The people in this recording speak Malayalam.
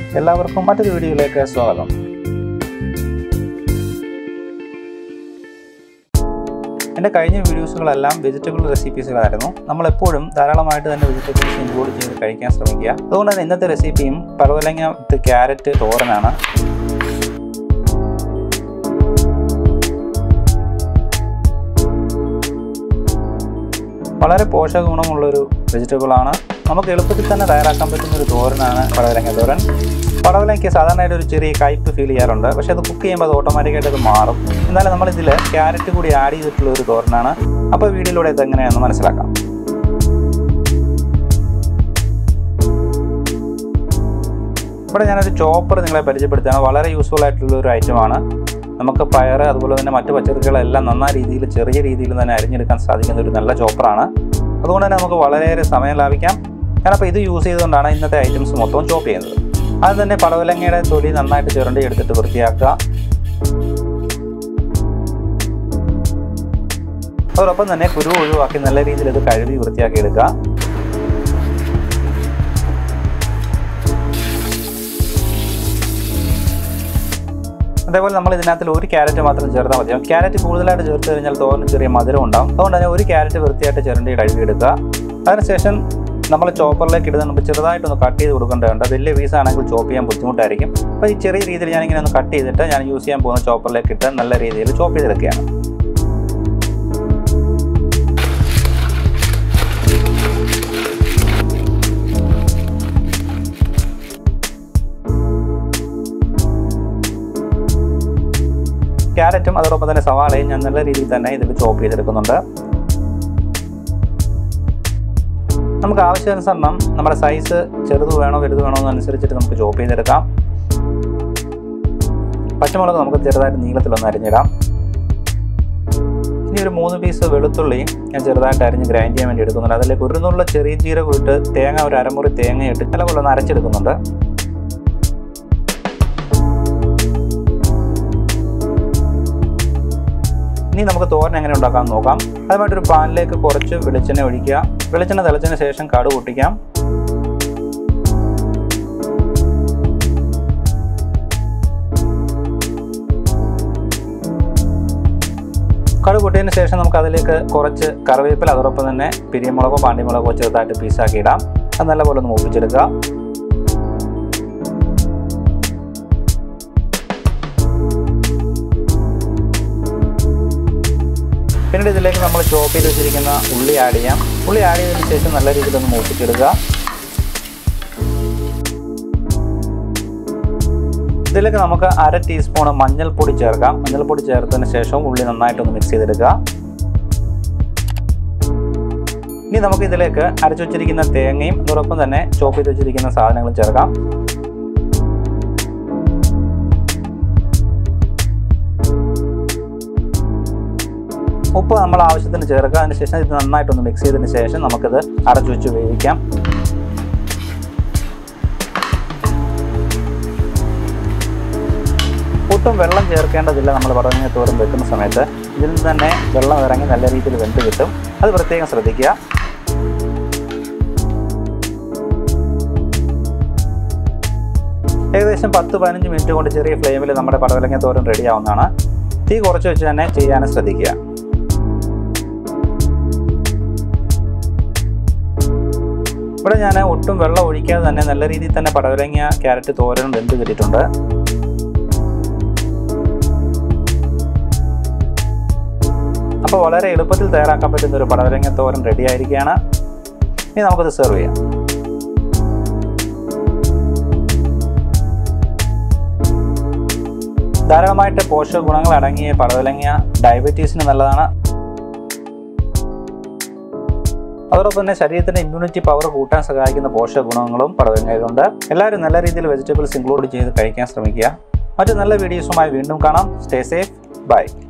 എല്ലാവർക്കും മറ്റൊരു വീഡിയോയിലേക്ക് സ്വാഗതം എൻ്റെ കഴിഞ്ഞ വീഡിയോസുകളെല്ലാം വെജിറ്റബിൾ റെസിപ്പീസുകളായിരുന്നു നമ്മൾ എപ്പോഴും ധാരാളമായിട്ട് തന്നെ വെജിറ്റബിൾസ് ഇൻക്ലൂഡ് ചെയ്ത് കഴിക്കാൻ ശ്രമിക്കുക അതുകൊണ്ട് തന്നെ ഇന്നത്തെ റെസിപ്പിയും പടവലങ്ങ വിത്ത് ക്യാരറ്റ് തോരനാണ് വളരെ പോഷക ഗുണമുള്ളൊരു വെജിറ്റബിൾ ആണ് നമുക്ക് എളുപ്പത്തിൽ തന്നെ തയ്യാറാക്കാൻ പറ്റുന്ന ഒരു തോരനാണ് പടവലങ്ങ തോരൻ പടവലങ്ങയ്ക്ക് സാധാരണയായിട്ട് ഒരു ചെറിയ കയ്പ് ഫീൽ ചെയ്യാറുണ്ട് പക്ഷേ അത് കുക്ക് ചെയ്യുമ്പോൾ അത് ഓട്ടോമാറ്റിക്കായിട്ട് അത് മാറും എന്നാലും നമ്മളിതിൽ ക്യാരറ്റ് കൂടി ആഡ് ചെയ്തിട്ടുള്ള ഒരു തോരനാണ് അപ്പോൾ വീഡിയോയിലൂടെ ഇത് എങ്ങനെയാണെന്ന് മനസ്സിലാക്കാം ഇവിടെ ഞാനൊരു ചോപ്പർ നിങ്ങളെ പരിചയപ്പെടുത്തുകയാണ് വളരെ യൂസ്ഫുൾ ആയിട്ടുള്ള ഒരു ഐറ്റമാണ് നമുക്ക് പയർ അതുപോലെ തന്നെ മറ്റു പച്ചക്കറികളെല്ലാം നന്നായ രീതിയിൽ ചെറിയ രീതിയിൽ തന്നെ അരിഞ്ഞെടുക്കാൻ സാധിക്കുന്ന ഒരു നല്ല ചോപ്പറാണ് അതുകൊണ്ട് തന്നെ നമുക്ക് വളരെയേറെ സമയം ലാഭിക്കാം ഞാനപ്പോൾ ഇത് യൂസ് ചെയ്തുകൊണ്ടാണ് ഇന്നത്തെ ഐറ്റംസ് മൊത്തം ചോപ്പ് ചെയ്യുന്നത് അത് തന്നെ പടവലങ്ങയുടെ തൊലി നന്നായിട്ട് ചുരണ്ടി എടുത്തിട്ട് വൃത്തിയാക്കുക അതോടൊപ്പം തന്നെ കുരു ഒഴിവാക്കി നല്ല രീതിയിൽ ഇത് കഴുകി വൃത്തിയാക്കി എടുക്കുക അതേപോലെ നമ്മൾ ഇതിനകത്തിൽ ഒരു ക്യാരറ്റ് മാത്രം ചേർത്താൽ മതിയാവും ക്യാരറ്റ് കൂടുതലായിട്ട് ചേർത്ത് കഴിഞ്ഞാൽ തോരന് ചെറിയ മധുരം ഉണ്ടാവും അതുകൊണ്ട് തന്നെ ഒരു ക്യാരറ്റ് വൃത്തിയായിട്ട് ചിരണ്ടി കഴുകിയെടുക്കുക അതിനുശേഷം നമ്മൾ ചോപ്പറിലേക്ക് ഇടുന്ന മുമ്പ് ചെറുതായിട്ടൊന്ന് കട്ട് ചെയ്ത് കൊടുക്കേണ്ടതുണ്ട് വലിയ പീസ് ആണെങ്കിൽ ചോപ്പ് ചെയ്യാൻ ബുദ്ധിമുട്ടായിരിക്കും അപ്പോൾ ഈ ചെറിയ രീതിയിൽ ഞാനിങ്ങനെ ഒന്ന് കട്ട് ചെയ്തിട്ട് ഞാൻ യൂസ് ചെയ്യാൻ പോകുന്ന ചോപ്പറിലേക്ക് ഇട്ട് നല്ല രീതിയിൽ ചോപ്പ് ചെയ്തെടുക്കുകയാണ് ക്യാരറ്റും അതോടൊപ്പം തന്നെ സവാളയും ഞാൻ നല്ല രീതിയിൽ തന്നെ ഇതിൽ ചോപ്പ് ചെയ്തെടുക്കുന്നുണ്ട് നമുക്ക് ആവശ്യാനുസരണം നമ്മുടെ സൈസ് ചെറുത് വേണോ വലുത് വേണോ എന്നനുസരിച്ചിട്ട് നമുക്ക് ചോപ്പ് ചെയ്തെടുക്കാം പച്ചമുളക് നമുക്ക് ചെറുതായിട്ട് നീളത്തിലൊന്ന് അരിഞ്ഞിടാം ഇനി ഒരു മൂന്ന് പീസ് വെളുത്തുള്ളി ഞാൻ ചെറുതായിട്ട് അരിഞ്ഞ് ഗ്രൈൻഡ് ചെയ്യാൻ വേണ്ടി എടുക്കുന്നുണ്ട് അതിലേക്ക് ഒരു നുള്ള ചെറിയ ജീരകം ഇട്ട് തേങ്ങ ഒരു അരമുറി തേങ്ങ ഇട്ട് നല്ലപോലെ ഒന്ന് അരച്ചെടുക്കുന്നുണ്ട് ഇനി നമുക്ക് തോരൻ എങ്ങനെ ഉണ്ടാക്കാൻ നോക്കാം അതുമായിട്ടൊരു പാനിലേക്ക് കുറച്ച് വെളിച്ചെണ്ണ ഒഴിക്കുക വെളിച്ചെണ്ണ തിളച്ചതിന് ശേഷം കടുക് പൊട്ടിക്കാം കടുക് പൊട്ടിയതിന് ശേഷം നമുക്ക് അതിലേക്ക് കുറച്ച് കറിവേപ്പില അതോടൊപ്പം തന്നെ പിരിയമുളകോ പാണ്ടിമുളകോ ചെറുതായിട്ട് പീസാക്കി ഇടാം അത് നല്ലപോലെ ഒന്ന് മൂപ്പിച്ചെടുക്കുക പിന്നീട് ഇതിലേക്ക് നമ്മൾ ചോപ്പ് ചെയ്ത് വെച്ചിരിക്കുന്ന ഉള്ളി ആഡ് ചെയ്യാം ഉള്ളി ആഡ് ചെയ്തതിന് ശേഷം നല്ല രീതിയിൽ ഒന്ന് മൂപ്പിച്ചെടുക്കുക ഇതിലേക്ക് നമുക്ക് അര ടീസ്പൂൺ മഞ്ഞൾപ്പൊടി ചേർക്കാം മഞ്ഞൾപ്പൊടി ചേർത്തതിന് ശേഷം ഉള്ളി നന്നായിട്ടൊന്ന് മിക്സ് ചെയ്തെടുക്കുക ഇനി നമുക്ക് ഇതിലേക്ക് അരച്ചു വെച്ചിരിക്കുന്ന തേങ്ങയും അതോടൊപ്പം തന്നെ ചോപ്പ് ചെയ്ത് വെച്ചിരിക്കുന്ന സാധനങ്ങളും ചേർക്കാം ഉപ്പ് നമ്മൾ ആവശ്യത്തിന് ചേർക്കുക അതിന് ശേഷം ഇത് നന്നായിട്ടൊന്ന് മിക്സ് ചെയ്തതിന് ശേഷം നമുക്കിത് അടച്ചു വെച്ച് വേവിക്കാം ഒട്ടും വെള്ളം ചേർക്കേണ്ടതില്ല നമ്മൾ പടവങ്ങ തോരൻ വെക്കുന്ന സമയത്ത് ഇതിൽ നിന്ന് തന്നെ വെള്ളം ഇറങ്ങി നല്ല രീതിയിൽ വെന്ത് കിട്ടും അത് പ്രത്യേകം ശ്രദ്ധിക്കുക ഏകദേശം പത്ത് പതിനഞ്ച് മിനിറ്റ് കൊണ്ട് ചെറിയ ഫ്ലെയിമിൽ നമ്മുടെ പടവലങ്ങ തോരൻ റെഡി ആവുന്നതാണ് തീ കുറച്ച് വെച്ച് തന്നെ ചെയ്യാനും ശ്രദ്ധിക്കുക ഇവിടെ ഞാൻ ഒട്ടും വെള്ളം ഒഴിക്കാതെ തന്നെ നല്ല രീതിയിൽ തന്നെ പടവലങ്ങ ക്യാരറ്റ് തോരനും വെന്ത് കിട്ടിയിട്ടുണ്ട് അപ്പോൾ വളരെ എളുപ്പത്തിൽ തയ്യാറാക്കാൻ പറ്റുന്ന ഒരു പടവലങ്ങ തോരൻ റെഡി ആയിരിക്കുകയാണ് ഇനി നമുക്കത് സെർവ് ചെയ്യാം ധാരാളമായിട്ട് പോഷക ഗുണങ്ങൾ അടങ്ങിയ പടവലങ്ങ ഡയബറ്റീസിന് നല്ലതാണ് അതോടൊപ്പം തന്നെ ശരീരത്തിന്റെ ഇമ്മ്യൂണിറ്റി പവർ കൂട്ടാൻ സഹായിക്കുന്ന പോഷക ഗുണങ്ങളും പടവലങ്ങയിലുണ്ട് എല്ലാവരും നല്ല രീതിയിൽ വെജിറ്റബിൾസ് ഇൻക്ലൂഡ് ചെയ്ത് കഴിക്കാൻ ശ്രമിക്കുക മറ്റു നല്ല വീഡിയോസുമായി വീണ്ടും കാണാം സ്റ്റേ സേഫ് ബൈ